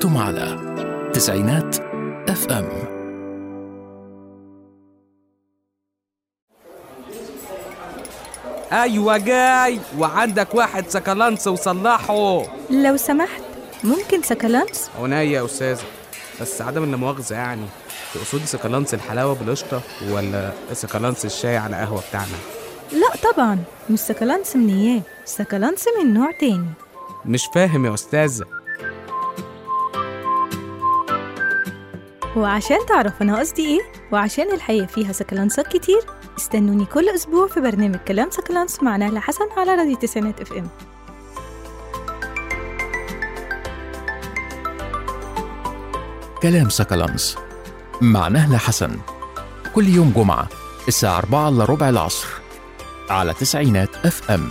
أنتم على تسعينات اف ام ايوه جاي وعندك واحد سكالانس وصلحه لو سمحت ممكن سكالانس عناية يا استاذه بس عدم المؤاخذه يعني تقصدي سكالانس الحلاوه بالقشطه ولا سكالانس الشاي على قهوه بتاعنا لا طبعا مش سكالانس من اياه سكالانس من نوع تاني مش فاهم يا استاذه وعشان تعرف انا قصدي ايه وعشان الحياة فيها سكالانسات كتير استنوني كل اسبوع في برنامج كلام سكالانس مع نهلة حسن على راديو تسعينات اف ام كلام سكالانس مع نهلة حسن كل يوم جمعة الساعة 4 إلا ربع العصر على تسعينات اف ام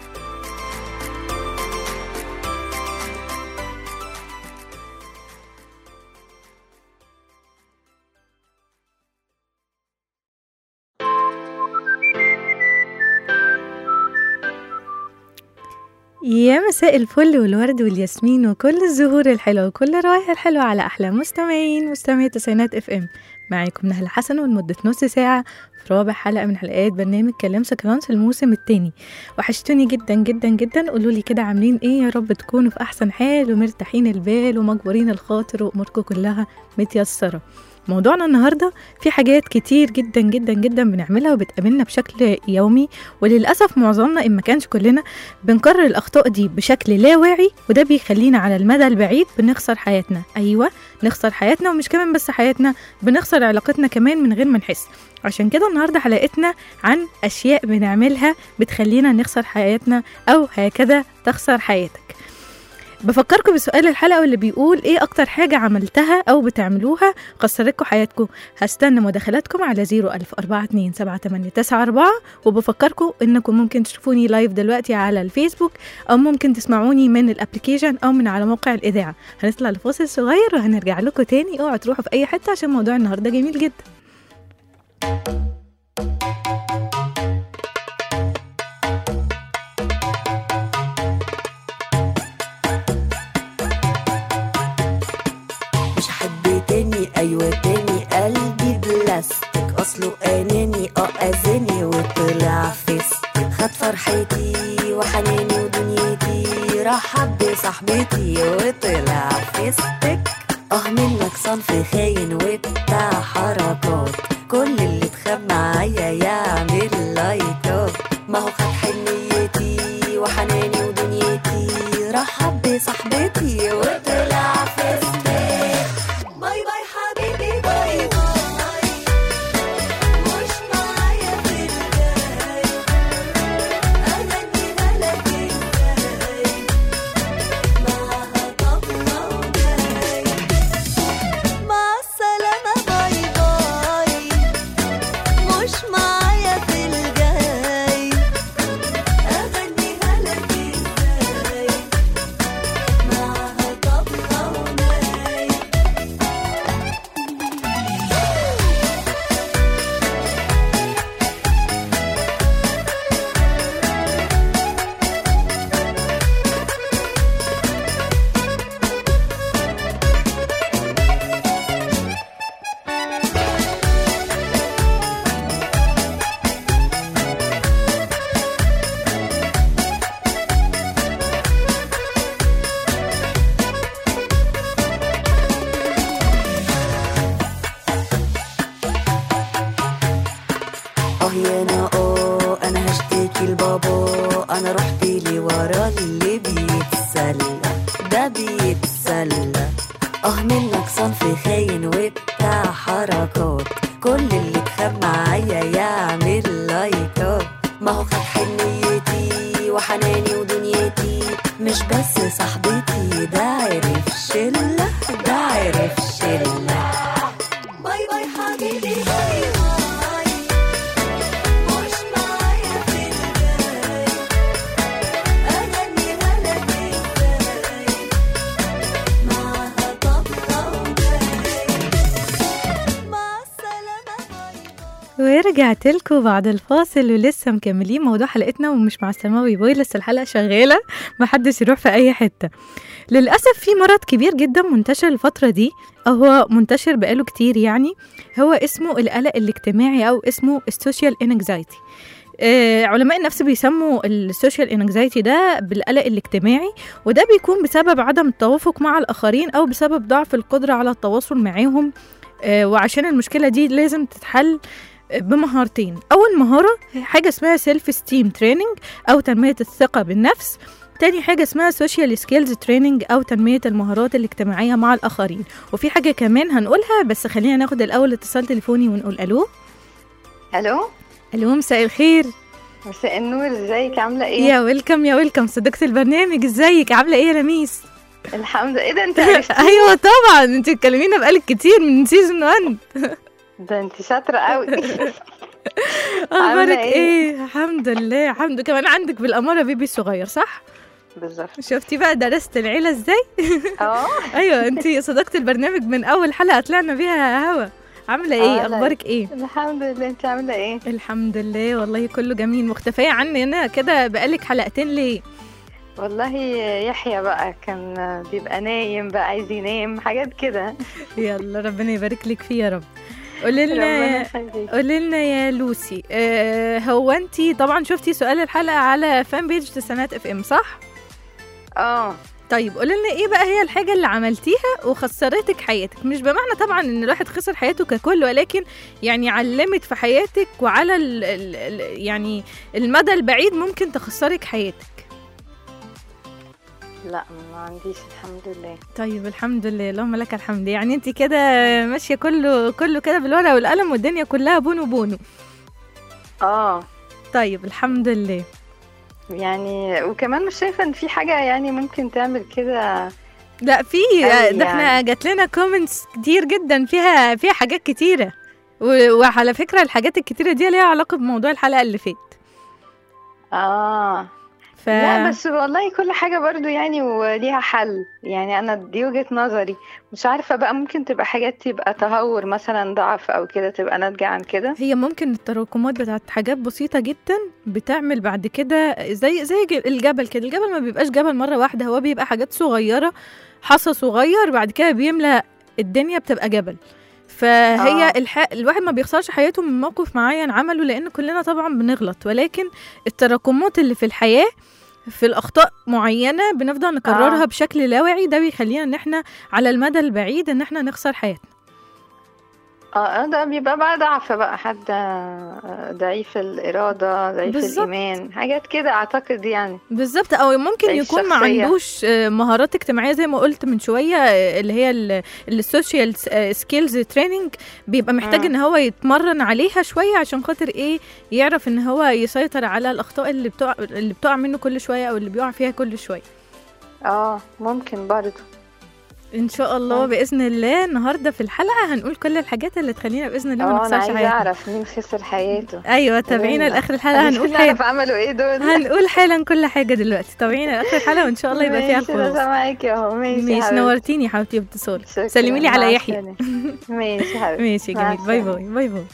يا مساء الفل والورد والياسمين وكل الزهور الحلوة وكل الروائح الحلوة على أحلى مستمعين مستمعي تسعينات اف ام معاكم نهلة حسن ولمدة نص ساعة في رابع حلقة من حلقات برنامج كلام سكرانس الموسم التاني وحشتوني جدا جدا جدا قولوا لي كده عاملين ايه يا رب تكونوا في أحسن حال ومرتاحين البال ومجبورين الخاطر وأموركم كلها متيسرة موضوعنا النهارده في حاجات كتير جدا جدا جدا بنعملها وبتقابلنا بشكل يومي وللاسف معظمنا ان ما كانش كلنا بنكرر الاخطاء دي بشكل لا واعي وده بيخلينا على المدى البعيد بنخسر حياتنا ايوه نخسر حياتنا ومش كمان بس حياتنا بنخسر علاقتنا كمان من غير ما نحس عشان كده النهارده حلقتنا عن اشياء بنعملها بتخلينا نخسر حياتنا او هكذا تخسر حياتك بفكركم بسؤال الحلقة واللي بيقول ايه اكتر حاجة عملتها او بتعملوها خسرتكم حياتكم هستنى مداخلاتكم على 01042 وبفكركم انكم ممكن تشوفوني لايف دلوقتي على الفيسبوك او ممكن تسمعوني من الابليكيشن او من على موقع الاذاعة هنطلع لفاصل صغير وهنرجع لكم تاني اوعوا تروحوا في اي حتة عشان موضوع النهاردة جميل جدا مش حد تاني ايوه تاني قلبي بلاستيك اصله اناني اه اذاني وطلع فيستك خد فرحتي وحناني ودنيتي رحب بصاحبتي وطلع فيستك اه منك صنف خاين وبتاع حركات كل اللي اتخاب معايا يعمل لايكات ما هو خد حنيتي وحناني ودنيتي رحب بصاحبتي وطلع فيستك باي باي حبيبي باي باي مش معايا في الجاي أغنيها لك ازاي معاها طبلة وجاي مع السلامة باي باي مش معايا في الجاي أغنيها لك ازاي معاها طبلة وجاي اه يا انا اه انا هشتكي لبابا انا رحت لي ورا اللي بيتسلى ده بيتسلى اه منك صنف خاين وبتاع حركات كل اللي اتخاب معايا يعمل لايكات ما هو خد حنيتي وحناني ودنيتي مش بس صاحبتي ده عرف شلة ده عرف شلة باي باي حبيبي باي باي مش معايا في الجاي أغنيها لك ازاي معاها طبلة وجاي مع السلامة باي ورجعت لكم بعد الفاصل ولسه مكملين موضوع حلقتنا ومش مع السماوي بوي لسه الحلقه شغاله محدش يروح في اي حته للاسف في مرض كبير جدا منتشر الفتره دي او هو منتشر بقاله كتير يعني هو اسمه القلق الاجتماعي او اسمه السوشيال انكزايتي آه علماء النفس بيسموا السوشيال انكزايتي ده بالقلق الاجتماعي وده بيكون بسبب عدم التوافق مع الاخرين او بسبب ضعف القدره على التواصل معاهم آه وعشان المشكله دي لازم تتحل بمهارتين اول مهاره حاجه اسمها سيلف ستيم تريننج او تنميه الثقه بالنفس تاني حاجة اسمها سوشيال سكيلز تريننج أو تنمية المهارات الاجتماعية مع الآخرين وفي حاجة كمان هنقولها بس خلينا ناخد الأول اتصال تليفوني ونقول ألو الو ألو مساء الخير مساء النور ازيك عامله ايه يا ويلكم يا ويلكم صديقة البرنامج ازيك عاملة ايه يا لميس الحمد لله ايه ده انت عرفتي ايوه طبعا انت تكلمينا بقالك كتير من سيزون 1 ده انت شاطره قوي اخبارك إيه؟ ايه الحمد لله الحمد لله كمان عندك بالاماره بيبي صغير صح بالظبط شفتي بقى درست العيله ازاي اه ايوه انت صديقه البرنامج من اول حلقه طلعنا بيها هوا عامله ايه آه، لا. اخبارك ايه الحمد لله انت عامله ايه الحمد لله والله كله جميل مختفيه عني انا كده بقالك حلقتين ليه والله يحيى بقى كان بيبقى نايم بقى عايز ينام حاجات كده يلا ربنا يبارك لك فيه يا رب قولي ربنا لنا يخليك قولي لنا يا لوسي آه هو انت طبعا شفتي سؤال الحلقه على فان بيج تسعينات اف ام صح اه طيب قولي لنا ايه بقى هي الحاجه اللي عملتيها وخسرتك حياتك مش بمعنى طبعا ان الواحد خسر حياته ككل ولكن يعني علمت في حياتك وعلى ال ال ال يعني المدى البعيد ممكن تخسرك حياتك لا ما عنديش الحمد لله طيب الحمد لله اللهم لك الحمد يعني انت كده ماشيه كله كله كده بالورقه والقلم والدنيا كلها بونو بونو اه طيب الحمد لله يعني وكمان مش شايفه ان في حاجه يعني ممكن تعمل كده لا في أوي ده احنا يعني. جات لنا كومنتس كتير جدا فيها فيها حاجات كتيره و- وعلى فكره الحاجات الكتيره دي ليها علاقه بموضوع الحلقه اللي فات اه ف... لا بس والله كل حاجة برضو يعني وليها حل يعني أنا دي وجهة نظري مش عارفة بقى ممكن تبقى حاجات تبقى تهور مثلا ضعف أو كده تبقى ناتجة عن كده هي ممكن التراكمات بتاعت حاجات بسيطة جدا بتعمل بعد كده زي زي ج- الجبل كده الجبل ما بيبقاش جبل مرة واحدة هو بيبقى حاجات صغيرة حصى صغير بعد كده بيملى الدنيا بتبقى جبل فهي آه. الح... الواحد ما بيخسرش حياته من موقف معين عمله لان كلنا طبعا بنغلط ولكن التراكمات اللي في الحياة في الاخطاء معينه بنفضل نكررها آه. بشكل لا واعي ده بيخلينا ان احنا على المدى البعيد ان احنا نخسر حياتنا اه ده بيبقى بقى ضعف بقى حد آه، ضعيف الإرادة ضعيف بالظبط. الإيمان حاجات كده أعتقد يعني بالظبط او ممكن زي يكون ما الشخصية. عندوش آه، مهارات اجتماعيه زي ما قلت من شويه آه، اللي هي السوشيال سكيلز تريننج بيبقى محتاج مم. ان هو يتمرن عليها شويه عشان خاطر ايه يعرف ان هو يسيطر على الاخطاء اللي بتقع اللي بتقع منه كل شويه او اللي بيقع فيها كل شويه اه ممكن برضو ان شاء الله مم. باذن الله النهارده في الحلقه هنقول كل الحاجات اللي تخلينا باذن الله ما اه أنا نخسرش عايزة حياتنا أعرف مين خسر حياته ايوه تابعينا تمام. لاخر الحلقه هنقول عايزين حاجه نعرف عملوا ايه دول هنقول حالا كل حاجه دلوقتي تابعينا لاخر الحلقه وان شاء الله يبقى فيها ماشي، أنا الخلاصه سامعاكي اهو ماشي يا ماشي حبيبتي. نورتيني يا حبيبتي باتصالك شكراً، سلمي لي على مع يحيى السلامة. ماشي يا حبيبتي ماشي مع جميل باي السلامة. باي باي باي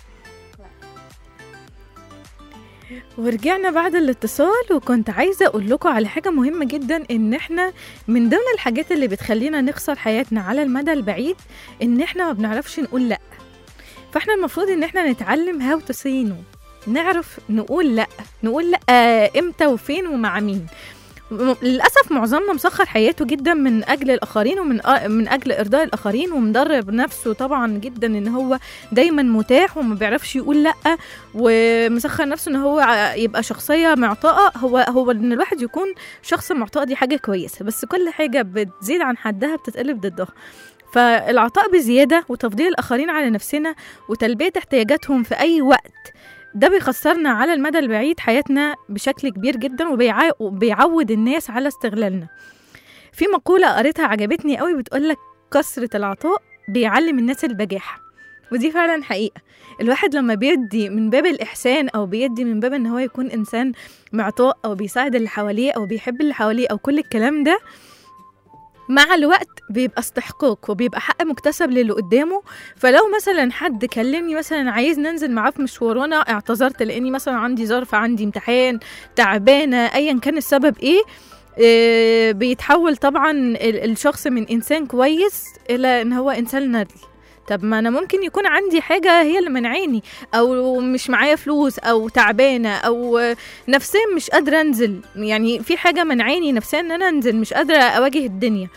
ورجعنا بعد الاتصال وكنت عايزة أقول لكم على حاجة مهمة جدا إن إحنا من ضمن الحاجات اللي بتخلينا نخسر حياتنا على المدى البعيد إن إحنا ما بنعرفش نقول لأ فإحنا المفروض إن إحنا نتعلم هاو تو سي نو نعرف نقول لأ نقول لأ إمتى وفين ومع مين م- للأسف معظمنا مسخر حياته جدا من أجل الآخرين ومن أ- من أجل إرضاء الآخرين ومدرب نفسه طبعا جدا إن هو دايما متاح وما بيعرفش يقول لأ ومسخر نفسه إن هو ع- يبقى شخصية معطاءة هو هو إن الواحد يكون شخص معطاء دي حاجة كويسة بس كل حاجة بتزيد عن حدها بتتقلب ضدها فالعطاء بزيادة وتفضيل الآخرين على نفسنا وتلبية احتياجاتهم في أي وقت ده بيخسرنا على المدى البعيد حياتنا بشكل كبير جدا وبيع- وبيعود الناس على استغلالنا في مقولة قريتها عجبتني قوي بتقولك كثرة العطاء بيعلم الناس البجاحة ودي فعلا حقيقة الواحد لما بيدي من باب الإحسان أو بيدي من باب إن هو يكون إنسان معطاء أو بيساعد اللي حواليه أو بيحب اللي حواليه أو كل الكلام ده مع الوقت بيبقى استحقاق وبيبقى حق مكتسب للي قدامه فلو مثلا حد كلمني مثلا عايز ننزل معاه في مشوار وانا اعتذرت لاني مثلا عندي ظرف عندي امتحان تعبانه ايا كان السبب ايه آه، بيتحول طبعا ال- الشخص من انسان كويس الى ان هو انسان ندل طب ما انا ممكن يكون عندي حاجه هي اللي منعاني او مش معايا فلوس او تعبانه او آه، نفسيا مش قادره انزل يعني في حاجه منعاني نفسيا ان انا انزل مش قادره اواجه الدنيا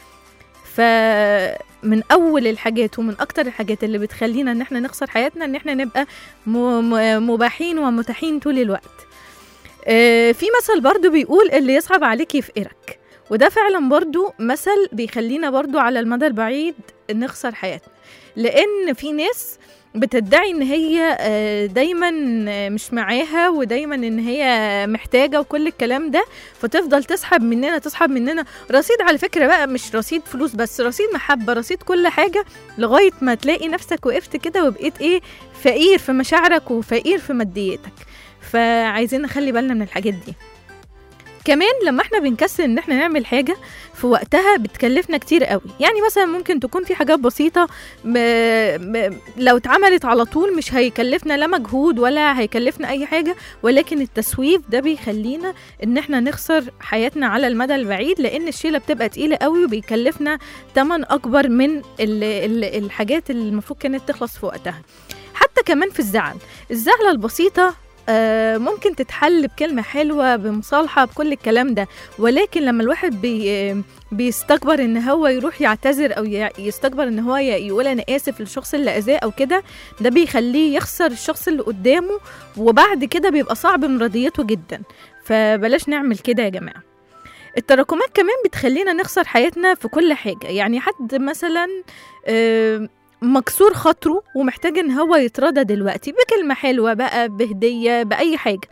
فمن اول الحاجات ومن اكتر الحاجات اللي بتخلينا ان احنا نخسر حياتنا ان احنا نبقى م- م- مباحين ومتاحين طول الوقت آه، في مثل برضو بيقول اللي يصعب عليك يفقرك وده فعلا برضو مثل بيخلينا برضو على المدى البعيد نخسر حياتنا لان في ناس بتدعي ان هي آه، دايما آه، مش معاها ودايما ان هي محتاجه وكل الكلام ده فتفضل تسحب مننا تسحب مننا رصيد على فكره بقى مش رصيد فلوس بس رصيد محبه رصيد كل حاجه لغايه ما تلاقي نفسك وقفت كده وبقيت ايه فقير في مشاعرك وفقير في مادياتك فعايزين نخلي بالنا من الحاجات دي كمان لما احنا بنكسل ان احنا نعمل حاجه في وقتها بتكلفنا كتير قوي يعني مثلا ممكن تكون في حاجات بسيطه م... م... لو اتعملت على طول مش هيكلفنا لا مجهود ولا هيكلفنا اي حاجه ولكن التسويف ده بيخلينا ان احنا نخسر حياتنا على المدى البعيد لان الشيله بتبقى تقيله قوي وبيكلفنا تمن اكبر من ال... ال... الحاجات اللي المفروض كانت تخلص في وقتها حتى كمان في الزعل الزعلة البسيطة آه، ممكن تتحل بكلمة حلوة بمصالحة بكل الكلام ده ولكن لما الواحد بي آه، بيستكبر ان هو يروح يعتذر او ي- يستكبر ان هو ي- يقول انا اسف للشخص اللي اذاه او كده ده بيخليه يخسر الشخص اللي قدامه وبعد كده بيبقى صعب من رضيته جدا فبلاش نعمل كده يا جماعة التراكمات كمان بتخلينا نخسر حياتنا في كل حاجة يعني حد مثلا آه، مكسور خاطره ومحتاج ان هو يترضى دلوقتي بكلمة حلوة بقى بهدية بأي حاجة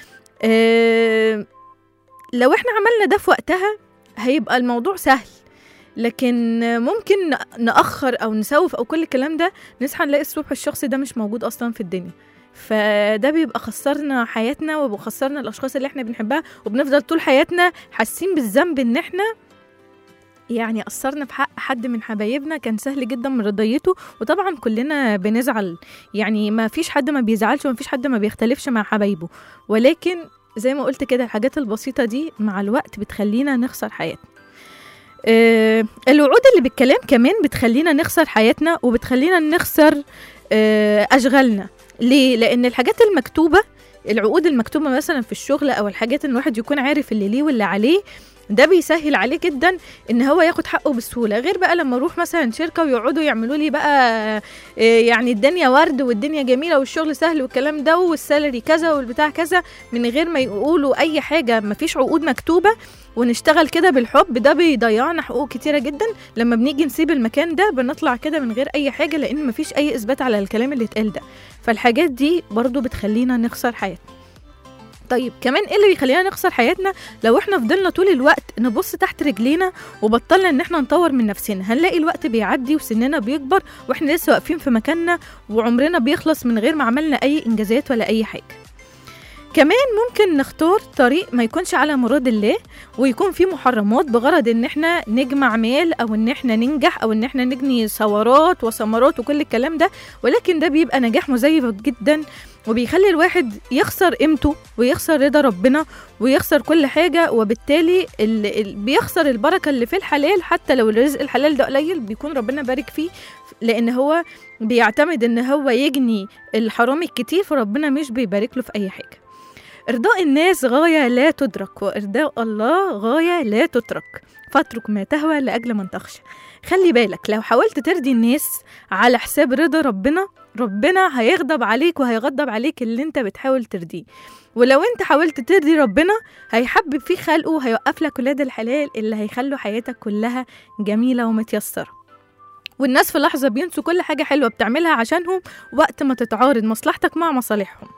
آه، لو احنا عملنا ده في وقتها هيبقى الموضوع سهل لكن ممكن ن- نأخر أو نسوف أو كل الكلام ده نصحى نلاقي الصبح الشخص ده مش موجود أصلا في الدنيا فده بيبقى خسرنا حياتنا وبخسرنا الأشخاص اللي احنا بنحبها وبنفضل طول حياتنا حاسين بالذنب إن احنا يعني قصرنا في حق حد من حبايبنا كان سهل جدا من رضيته وطبعا كلنا بنزعل يعني ما فيش حد ما بيزعلش وما فيش حد ما بيختلفش مع حبايبه ولكن زي ما قلت كده الحاجات البسيطة دي مع الوقت بتخلينا نخسر حياتنا آه الوعود اللي بالكلام كمان بتخلينا نخسر حياتنا وبتخلينا نخسر آه أشغالنا ليه؟ لأن الحاجات المكتوبة العقود المكتوبة مثلا في الشغل أو الحاجات إن الواحد يكون عارف اللي ليه واللي عليه ده بيسهل عليه جدا ان هو ياخد حقه بسهوله غير بقى لما اروح مثلا شركه ويقعدوا يعملوا لي بقى إيه يعني الدنيا ورد والدنيا جميله والشغل سهل والكلام ده والسالري كذا والبتاع كذا من غير ما يقولوا اي حاجه ما فيش عقود مكتوبه ونشتغل كده بالحب ده بيضيعنا حقوق كتيره جدا لما بنيجي نسيب المكان ده بنطلع كده من غير اي حاجه لان ما فيش اي اثبات على الكلام اللي اتقال ده فالحاجات دي برضو بتخلينا نخسر حياتنا طيب كمان ايه اللي بيخلينا نخسر حياتنا لو احنا فضلنا طول الوقت نبص تحت رجلينا وبطلنا ان احنا نطور من نفسنا هنلاقي الوقت بيعدي وسننا بيكبر واحنا لسه واقفين في مكاننا وعمرنا بيخلص من غير ما عملنا اي انجازات ولا اي حاجه كمان ممكن نختار طريق ما يكونش على مراد الله ويكون فيه محرمات بغرض ان احنا نجمع مال او ان احنا ننجح او ان احنا نجني ثورات وثمرات وكل الكلام ده ولكن ده بيبقى نجاح مزيف جدا وبيخلي الواحد يخسر قيمته ويخسر رضا ربنا ويخسر كل حاجة وبالتالي ال... ال... بيخسر البركة اللي في الحلال حتى لو الرزق الحلال ده قليل بيكون ربنا بارك فيه لأن هو بيعتمد إن هو يجني الحرام الكتير فربنا مش بيبارك له في أي حاجة إرضاء الناس غاية لا تدرك وإرضاء الله غاية لا تترك فاترك ما تهوى لأجل من تخشى خلي بالك لو حاولت ترضي الناس على حساب رضا ربنا ربنا هيغضب عليك وهيغضب عليك اللي انت بتحاول ترضيه ولو انت حاولت ترضي ربنا هيحبب فيه خلقه وهيوقف لك ولاد الحلال اللي هيخلوا حياتك كلها جميلة ومتيسرة والناس في لحظة بينسوا كل حاجة حلوة بتعملها عشانهم وقت ما تتعارض مصلحتك مع مصالحهم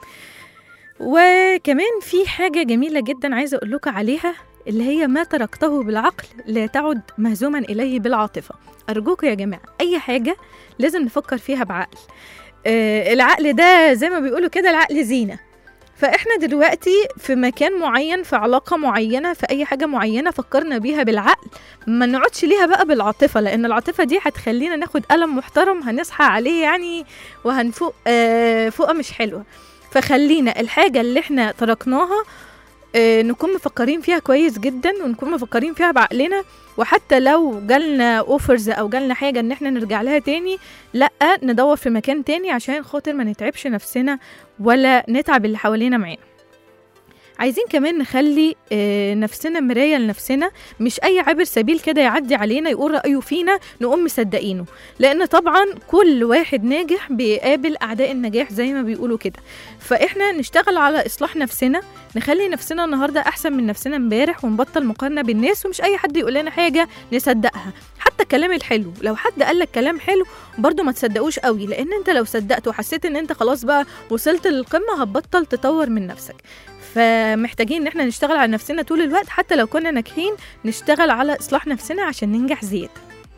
وكمان في حاجة جميلة جدا عايزة أقول لكم عليها اللي هي ما تركته بالعقل لا تعد مهزوما إليه بالعاطفة أرجوكم يا جماعة أي حاجة لازم نفكر فيها بعقل آه العقل ده زي ما بيقولوا كده العقل زينة فاحنا دلوقتي في مكان معين في علاقه معينه في اي حاجه معينه فكرنا بيها بالعقل ما نقعدش ليها بقى بالعاطفه لان العاطفه دي هتخلينا ناخد قلم محترم هنصحى عليه يعني وهنفوق آه فوقه مش حلوه فخلينا الحاجه اللي احنا تركناها آه نكون مفكرين فيها كويس جدا ونكون مفكرين فيها بعقلنا وحتى لو جالنا اوفرز او جالنا حاجه ان احنا نرجع لها تاني لا ندور في مكان تاني عشان خاطر ما نتعبش نفسنا ولا نتعب اللي حوالينا معانا عايزين كمان نخلي آه، نفسنا مراية لنفسنا مش أي عابر سبيل كده يعدي علينا يقول رأيه فينا نقوم مصدقينه لأن طبعا كل واحد ناجح بيقابل أعداء النجاح زي ما بيقولوا كده فإحنا نشتغل على إصلاح نفسنا نخلي نفسنا النهاردة أحسن من نفسنا امبارح ونبطل مقارنة بالناس ومش أي حد يقول لنا حاجة نصدقها حتى الكلام الحلو لو حد قال لك كلام حلو برضه ما تصدقوش قوي لان انت لو صدقت وحسيت ان انت خلاص بقى وصلت للقمه هتبطل تطور من نفسك فمحتاجين ان احنا نشتغل على نفسنا طول الوقت حتى لو كنا ناجحين نشتغل على اصلاح نفسنا عشان ننجح زياده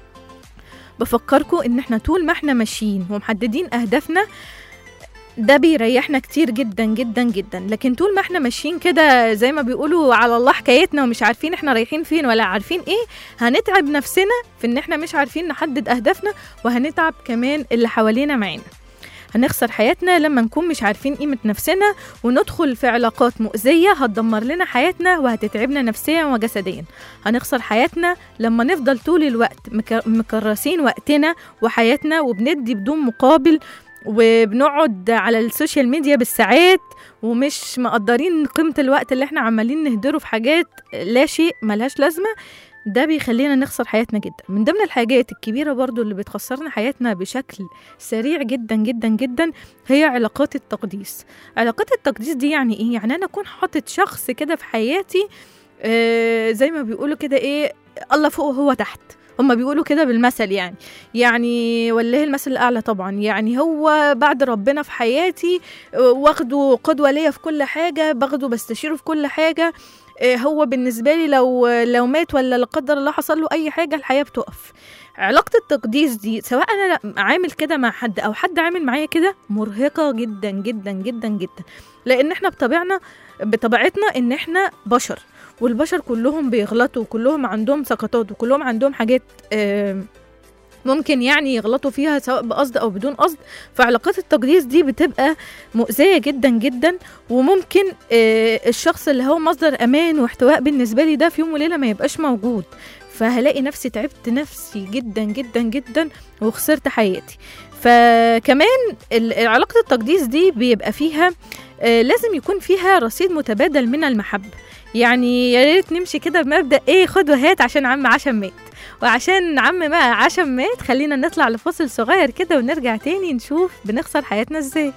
بفكركم ان احنا طول ما احنا ماشيين ومحددين اهدافنا ده بيريحنا كتير جدا جدا جدا لكن طول ما احنا ماشيين كده زي ما بيقولوا على الله حكايتنا ومش عارفين احنا رايحين فين ولا عارفين ايه هنتعب نفسنا في ان احنا مش عارفين نحدد اهدافنا وهنتعب كمان اللي حوالينا معانا هنخسر حياتنا لما نكون مش عارفين قيمة نفسنا وندخل في علاقات مؤذية هتدمر لنا حياتنا وهتتعبنا نفسيا وجسديا هنخسر حياتنا لما نفضل طول الوقت مك- مكرسين وقتنا وحياتنا وبندي بدون مقابل وبنقعد على السوشيال ميديا بالساعات ومش مقدرين قيمة الوقت اللي احنا عمالين نهدره في حاجات لا شيء ملهاش لازمة ده بيخلينا نخسر حياتنا جدا من ضمن الحاجات الكبيرة برضو اللي بتخسرنا حياتنا بشكل سريع جدا جدا جدا هي علاقات التقديس علاقات التقديس دي يعني ايه يعني انا اكون حاطط شخص كده في حياتي آه زي ما بيقولوا كده ايه الله فوق وهو تحت هما بيقولوا كده بالمثل يعني يعني والله المثل الاعلى طبعا يعني هو بعد ربنا في حياتي آه، واخده قدوه ليا في كل حاجه باخده بستشيره في كل حاجه آه، هو بالنسبه لي لو لو مات ولا لا قدر الله حصل له اي حاجه الحياه بتقف علاقة التقديس دي سواء أنا عامل كده مع حد أو حد عامل معايا كده مرهقة جدا جدا جدا جدا لأن احنا بطبيعنا بطبيعتنا إن احنا بشر والبشر كلهم بيغلطوا وكلهم عندهم سقطات وكلهم عندهم حاجات آم، ممكن يعني يغلطوا فيها سواء بقصد او بدون قصد فعلاقات التقديس دي بتبقى مؤذيه جدا جدا وممكن آه، الشخص اللي هو مصدر امان واحتواء بالنسبه لي ده في يوم وليله ما يبقاش موجود فهلاقي نفسي تعبت نفسي جدا جدا جدا وخسرت حياتي فكمان ال- علاقة التقديس دي بيبقى فيها آه، لازم يكون فيها رصيد متبادل من المحبة يعني يا ريت نمشي كده بمبدأ ايه خد وهات عشان عم عشم مات وعشان عم ما عشم مات خلينا نطلع لفاصل صغير كده ونرجع تاني نشوف بنخسر حياتنا ازاي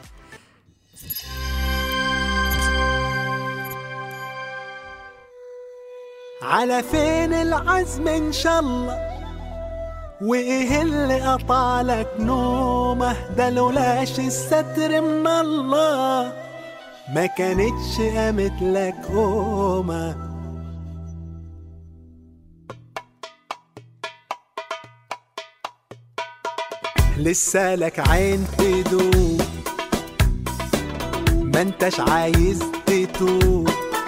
على فين العزم ان شاء الله وايه اللي قطعلك نومه ده لولاش الستر من الله ما كانتش قامت لك قومه لسه لك عين تدوب ما انتش عايز تتوب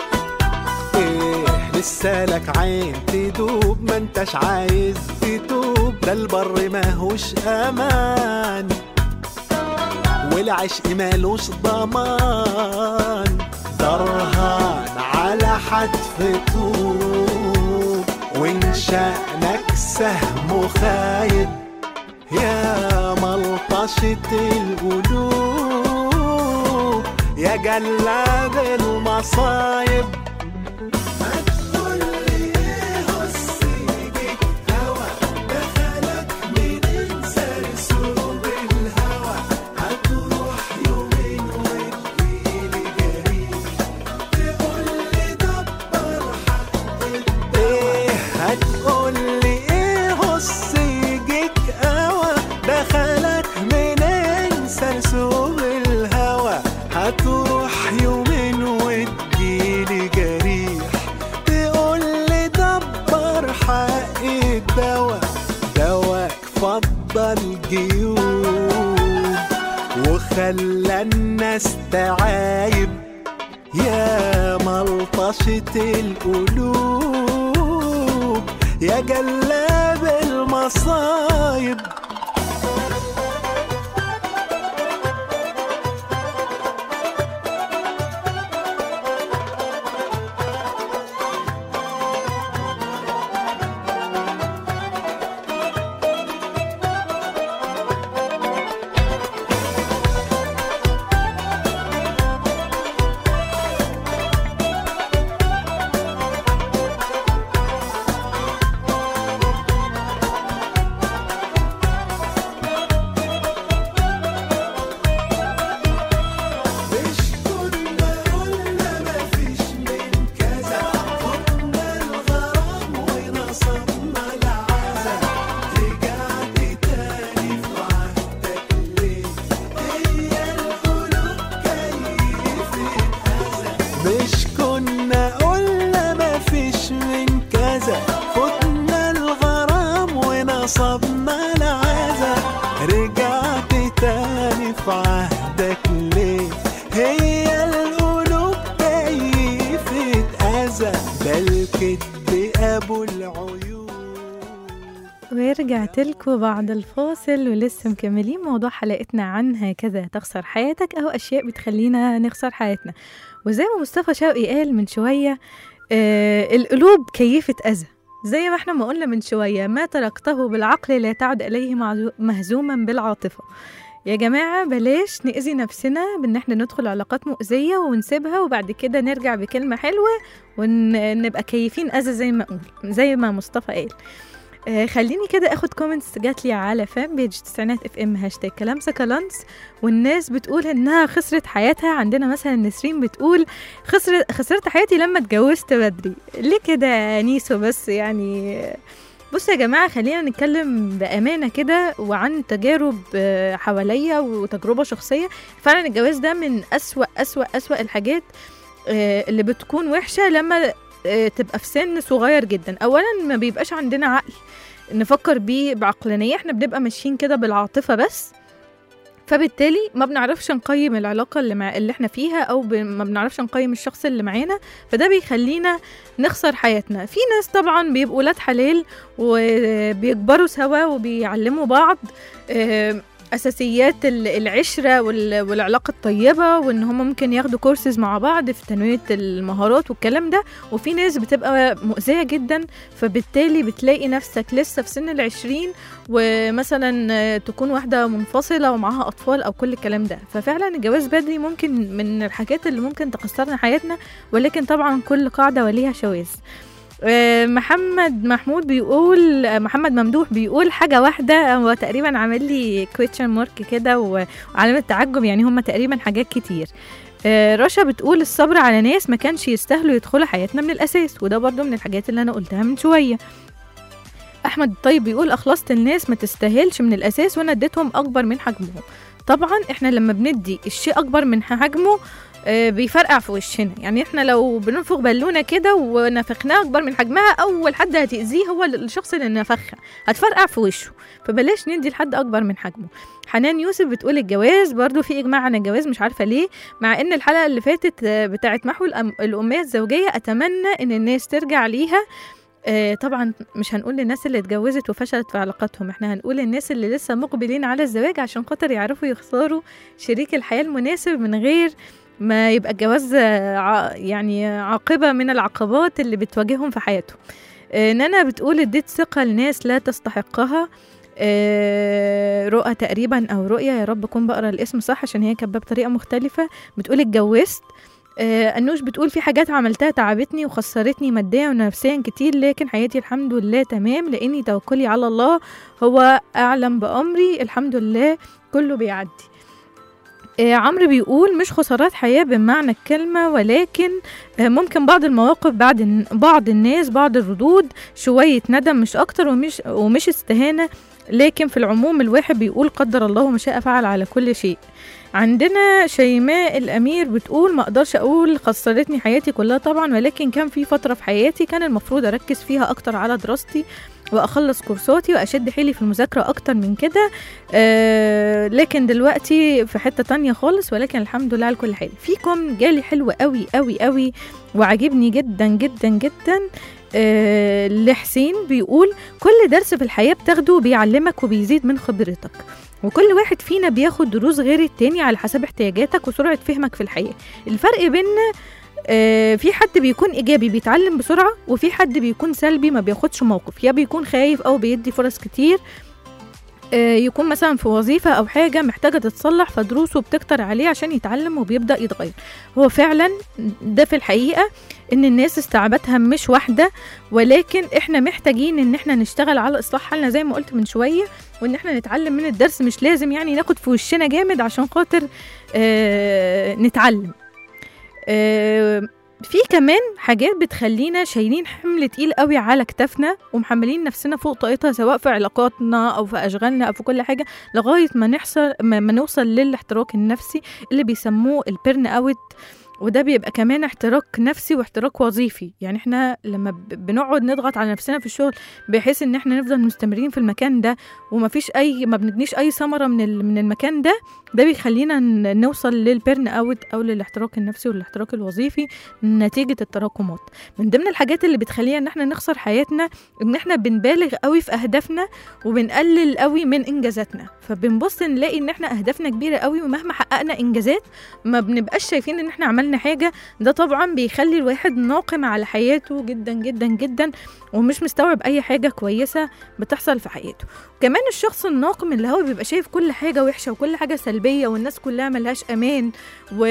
ايه لسه لك عين تدوب ما انتش عايز تتوب ده البر ماهوش امان والعشق مالوش ضمان درهان على حتف طوب وان شأنك سهم خايب يا ملطشة القلوب يا جلاد المصايب ايه هتقولي ايه هص يجيك قوى دخلك منين سرسوب الهوى هتروح يومين وتجيلي جريح تقولي دبر حق الدوا دواك فضل جيوب وخلى الناس تعايب يا ملطشة القلوب يا جلاب المصايب مش كنا قلنا مفيش من كذا فوتنا الغرام ونصبنا العزا رجعت تاني في عهدك ليه هي القلوب كيفت أذى مش كنا قلنا مفيش من كذا فوتنا الغرام ونصبنا العزا رجعت تاني في عهدك ليه هي القلوب كيفت أذى ده الكدب أبو العيوب ورجعت لكم بعد الفاصل ولسه مكملين موضوع حلقتنا عن هكذا تخسر حياتك أو أشياء بتخلينا نخسر حياتنا وزي ما مصطفى شوقي قال من شوية آه القلوب كيفة أذى زي ما احنا ما قلنا من شوية ما تركته بالعقل لا تعد إليه معزو- مهزوما بالعاطفة يا جماعة بلاش نأذي نفسنا بإن احنا ندخل علاقات مؤذية ونسيبها وبعد كده نرجع بكلمة حلوة ونبقى كيفين أذى زي ما أقول زي ما مصطفى قال آه خليني كده اخد كومنتس جات لي على فان بيج تسعينات اف ام هاشتاج كلام سكالانس والناس بتقول انها خسرت حياتها عندنا مثلا نسرين بتقول خسرت خسرت حياتي لما اتجوزت بدري ليه كده يا نيسو بس يعني بصوا يا جماعة خلينا نتكلم بأمانة كده وعن تجارب آه، حواليا وتجربة شخصية فعلا الجواز ده من أسوأ أسوأ أسوأ الحاجات آه، اللي بتكون وحشة لما آه، تبقى في سن صغير جدا أولا ما بيبقاش عندنا عقل نفكر بيه بعقلانية احنا بنبقى ماشيين كده بالعاطفة بس فبالتالي ما بنعرفش نقيم العلاقة اللي, مع اللي احنا فيها أو ب... ما بنعرفش نقيم الشخص اللي معانا فده بيخلينا نخسر حياتنا في ناس طبعا بيبقوا ولاد حلال وبيكبروا سوا وبيعلموا بعض آه، اساسيات ال- العشره وال- والعلاقه الطيبه وان هم ممكن ياخدوا كورسز مع بعض في تنميه المهارات والكلام ده وفي ناس بتبقى مؤذيه جدا فبالتالي بتلاقي نفسك لسه في سن العشرين ومثلا آه، تكون واحده منفصله ومعاها اطفال او كل الكلام ده ففعلا الجواز بدري ممكن من الحاجات اللي ممكن تخسرنا حياتنا ولكن طبعا كل قاعده وليها شواذ آه، محمد محمود بيقول آه، محمد ممدوح بيقول حاجة واحدة هو تقريبا عامل لي كويتشن مارك كده و- وعلامة تعجب يعني هما تقريبا حاجات كتير آه، رشا بتقول الصبر على ناس ما كانش يستاهلوا يدخلوا حياتنا من الأساس وده برضو من الحاجات اللي أنا قلتها من شوية أحمد طيب بيقول أخلصت الناس ما تستاهلش من الأساس وأنا اديتهم أكبر من حجمهم طبعا احنا لما بندي الشيء أكبر من حجمه آه، بيفرقع في وشنا يعني احنا لو بننفخ بالونه كده ونفخناها اكبر من حجمها اول حد هتاذيه هو الشخص اللي نفخها هتفرقع في وشه فبلاش ندي لحد اكبر من حجمه حنان يوسف بتقول الجواز برضو في اجماع عن الجواز مش عارفه ليه مع ان الحلقه اللي فاتت آه، بتاعت محو الأم- الاميه الزوجيه اتمنى ان الناس ترجع ليها آه، طبعا مش هنقول للناس اللي اتجوزت وفشلت في علاقاتهم احنا هنقول للناس اللي لسه مقبلين على الزواج عشان خاطر يعرفوا يختاروا شريك الحياة المناسب من غير ما يبقى الجواز آه، ع- يعني عاقبة من العقبات اللي بتواجههم في حياتهم آه، نانا بتقول اديت ثقة لناس لا تستحقها آه، رؤى تقريبا او رؤية يا رب اكون بقرا الاسم صح عشان هي كاتبه بطريقه مختلفه بتقول اتجوزت آه، انوش بتقول في حاجات عملتها تعبتني وخسرتني ماديا ونفسيا كتير لكن حياتي الحمد لله تمام لاني توكلي على الله هو اعلم بامري الحمد لله كله بيعدي آه، عمرو بيقول مش خسارات حياة بمعنى الكلمة ولكن آه، ممكن بعض المواقف بعد الن- بعض الناس بعض الردود شوية ندم مش أكتر ومش, ومش استهانة لكن في العموم الواحد بيقول قدر الله ما شاء فعل على كل شيء عندنا شيماء الامير بتقول ما اقدرش اقول خسرتني حياتي كلها طبعا ولكن كان في فتره في حياتي كان المفروض اركز فيها اكتر على دراستي واخلص كورساتي واشد حيلي في المذاكره اكتر من كده آه لكن دلوقتي في حته تانية خالص ولكن الحمد لله على كل حال فيكم جالي حلو قوي قوي قوي وعجبني جدا جدا جدا آه لحسين بيقول كل درس في الحياه بتاخده بيعلمك وبيزيد من خبرتك وكل واحد فينا بياخد دروس غير التاني على حسب احتياجاتك وسرعه فهمك في الحياه الفرق بيننا آه، في حد بيكون ايجابي بيتعلم بسرعه وفي حد بيكون سلبي ما بياخدش موقف يا بيكون خايف او بيدي فرص كتير آه، يكون مثلا في وظيفة أو حاجة محتاجة تتصلح فدروسه بتكتر عليه عشان يتعلم وبيبدأ يتغير هو فعلا ده في الحقيقة إن الناس استيعاباتها مش واحدة ولكن إحنا محتاجين إن إحنا نشتغل على إصلاح حالنا زي ما قلت من شوية وإن إحنا نتعلم من الدرس مش لازم يعني ناخد في وشنا جامد عشان خاطر آه نتعلم آه في كمان حاجات بتخلينا شايلين حمل تقيل قوي على كتافنا ومحملين نفسنا فوق طاقتها سواء في علاقاتنا او في اشغالنا او في كل حاجه لغايه ما نحصل ما ما نوصل للاحتراق النفسي اللي بيسموه البيرن اوت وده بيبقى كمان احتراق نفسي واحتراق وظيفي يعني احنا لما ب- بنقعد نضغط على نفسنا في الشغل بحيث ان احنا نفضل مستمرين في المكان ده ومفيش اي ما بنبنيش اي ثمره من ال- من المكان ده ده بيخلينا ن- نوصل للبيرن اوت او للاحتراق النفسي والاحتراق الوظيفي نتيجه التراكمات من ضمن الحاجات اللي بتخلينا ان احنا نخسر حياتنا ان احنا بنبالغ قوي في اهدافنا وبنقلل قوي من انجازاتنا فبنبص نلاقي ان احنا اهدافنا كبيره قوي ومهما حققنا انجازات ما بنبقاش شايفين ان احنا عملنا حاجه ده طبعا بيخلي الواحد ناقم على حياته جدا جدا جدا ومش مستوعب اي حاجه كويسه بتحصل في حياته كمان الشخص الناقم اللي هو بيبقى شايف كل حاجه وحشه وكل حاجه سلبيه والناس كلها ملهاش امان و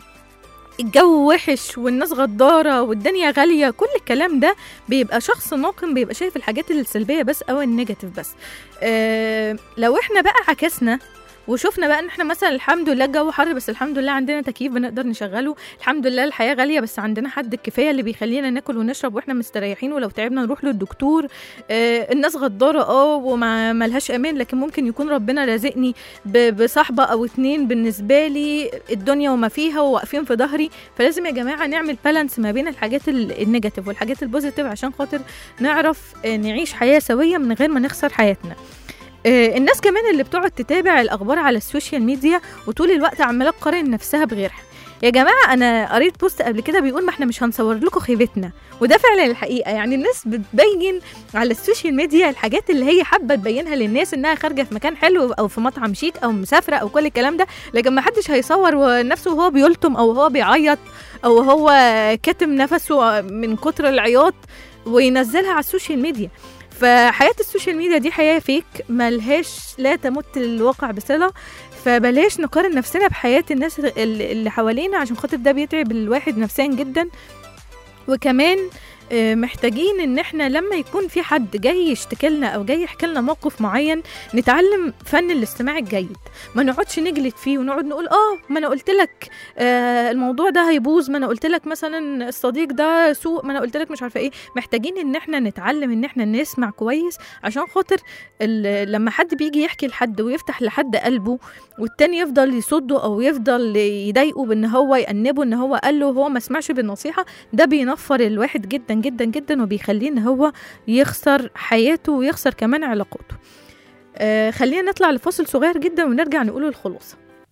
الجو وحش والناس غدارة والدنيا غالية كل الكلام ده بيبقى شخص ناقم بيبقى شايف الحاجات السلبية بس أو النيجاتيف بس آه لو احنا بقى عكسنا وشفنا بقى ان احنا مثلا الحمد لله الجو حر بس الحمد لله عندنا تكييف بنقدر نشغله الحمد لله الحياه غاليه بس عندنا حد الكفايه اللي بيخلينا ناكل ونشرب واحنا مستريحين ولو تعبنا نروح للدكتور آه الناس غداره اه وما ملهاش امان لكن ممكن يكون ربنا رازقني ب- بصاحبه او اتنين بالنسبه لي الدنيا وما فيها وواقفين في ظهري فلازم يا جماعه نعمل بالانس ما بين الحاجات ال- النيجاتيف والحاجات البوزيتيف عشان خاطر نعرف آه، نعيش حياه سويه من غير ما نخسر حياتنا آه، الناس كمان اللي بتقعد تتابع الاخبار على السوشيال ميديا وطول الوقت عماله تقارن نفسها بغيرها يا جماعه انا قريت بوست قبل كده بيقول ما احنا مش هنصور لكم خيبتنا وده فعلا الحقيقه يعني الناس بتبين على السوشيال ميديا الحاجات اللي هي حابه تبينها للناس انها خارجه في مكان حلو او في مطعم شيك او مسافره او كل الكلام ده لكن ما حدش هيصور نفسه وهو بيلطم او هو بيعيط او هو كاتم نفسه من كتر العياط وينزلها على السوشيال ميديا فحياة السوشيال ميديا دي حياة فيك ملهاش لا تمت الواقع بصلة فبلاش نقارن نفسنا بحياة الناس ال- اللي حوالينا عشان خاطر ده بيتعب الواحد نفسيا جدا وكمان آه، محتاجين ان احنا لما يكون في حد جاي يشتكي لنا او جاي يحكي لنا موقف معين نتعلم فن الاستماع الجيد ما نقعدش نجلد فيه ونقعد نقول اه ما انا قلت لك آه الموضوع ده هيبوظ ما انا قلت لك مثلا الصديق ده سوء ما انا قلت لك مش عارفه ايه محتاجين ان احنا نتعلم ان احنا نسمع كويس عشان خاطر ال- لما حد بيجي يحكي لحد ويفتح لحد قلبه والتاني يفضل يصده او يفضل يضايقه بان هو يأنبه ان هو قال له هو ما سمعش بالنصيحه ده بينفر الواحد جدا جدا جدا وبيخليه ان هو يخسر حياته ويخسر كمان علاقاته آه خلينا نطلع لفاصل صغير جدا ونرجع نقول الخلاصه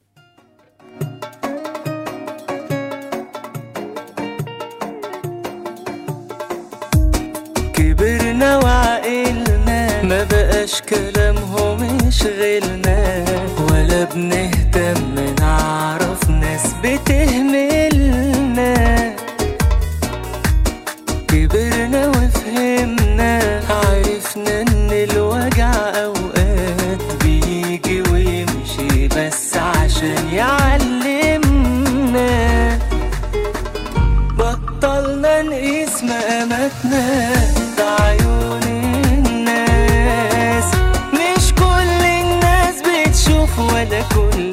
كبرنا وعقلنا ما بقاش كلامهم يشغلنا ولا بنهتم نعرف ناس بتهملنا كبرنا وفهمنا عرفنا ان الوجع اوقات بيجي ويمشي بس عشان يعلمنا بطلنا نقيس مقاماتنا بعيون الناس مش كل الناس بتشوف ولا كل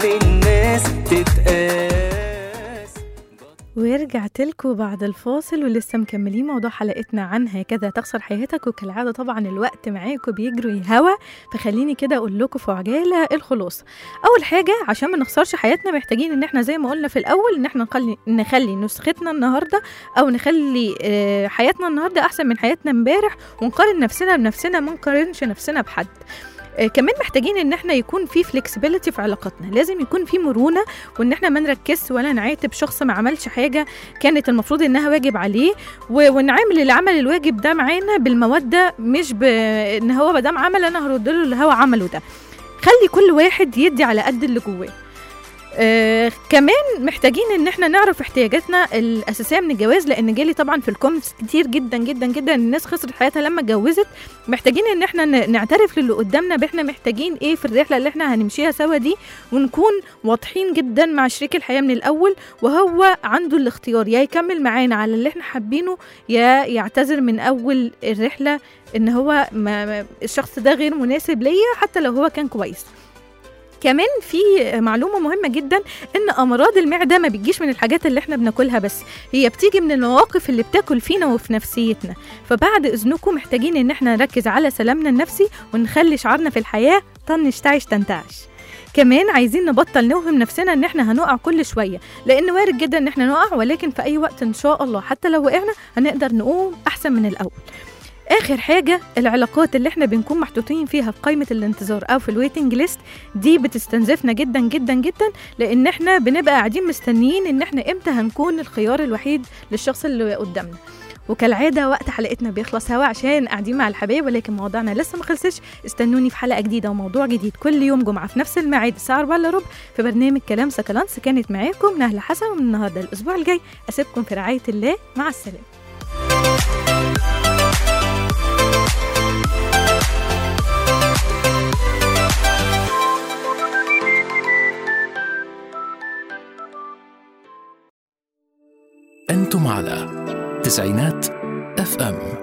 ورجعت لكم بعد الفاصل ولسه مكملين موضوع حلقتنا عن هكذا تخسر حياتك وكالعادة طبعا الوقت معاكم بيجري هوا فخليني كده أقول لكم في عجالة الخلاصة أول حاجة عشان ما نخسرش حياتنا محتاجين إن احنا زي ما قلنا في الأول إن احنا نخلي نخلي نسختنا النهاردة أو نخلي آه، حياتنا النهاردة أحسن من حياتنا امبارح ونقارن نفسنا بنفسنا ما نقارنش نفسنا بحد آه، كمان محتاجين ان احنا يكون في فلكسبيليتي في علاقاتنا لازم يكون في مرونه وان احنا ما نركزش ولا نعاتب شخص ما عملش حاجه كانت المفروض انها واجب عليه و- ونعامل اللي عمل الواجب ده معانا بالموده مش بان هو ما دام عمل انا هرد له اللي هو عمله ده خلي كل واحد يدي على قد اللي جواه آه كمان محتاجين ان احنا نعرف احتياجاتنا الاساسيه من الجواز لان جالي طبعا في الكومنتس كتير جدا جدا جدا الناس خسرت حياتها لما اتجوزت محتاجين ان احنا ن- نعترف للي قدامنا باحنا محتاجين ايه في الرحله اللي احنا هنمشيها سوا دي ونكون واضحين جدا مع شريك الحياه من الاول وهو عنده الاختيار يا يكمل معانا على اللي احنا حابينه يا يعتذر من اول الرحله ان هو ما ما- الشخص ده غير مناسب ليا حتى لو هو كان كويس كمان في معلومه مهمه جدا ان امراض المعده ما بتجيش من الحاجات اللي احنا بناكلها بس هي بتيجي من المواقف اللي بتاكل فينا وفي نفسيتنا فبعد اذنكم محتاجين ان احنا نركز على سلامنا النفسي ونخلي شعارنا في الحياه طنش تعيش تنتعش كمان عايزين نبطل نوهم نفسنا ان احنا هنقع كل شويه لان وارد جدا ان احنا نقع ولكن في اي وقت ان شاء الله حتى لو وقعنا هنقدر نقوم احسن من الاول اخر حاجه العلاقات اللي احنا بنكون محطوطين فيها في قائمه الانتظار او في الويتنج ليست دي بتستنزفنا جدا جدا جدا لان احنا بنبقى قاعدين مستنيين ان احنا امتى هنكون الخيار الوحيد للشخص اللي قدامنا وكالعادة وقت حلقتنا بيخلص هوا عشان قاعدين مع الحبايب ولكن موضوعنا لسه ما خلصش استنوني في حلقة جديدة وموضوع جديد كل يوم جمعة في نفس الميعاد الساعة 4 الا ربع في برنامج كلام سكالانس كانت معاكم نهلة حسن ومن النهاردة الأسبوع الجاي أسيبكم في رعاية الله مع السلامة أنتم على تسعينات اف ام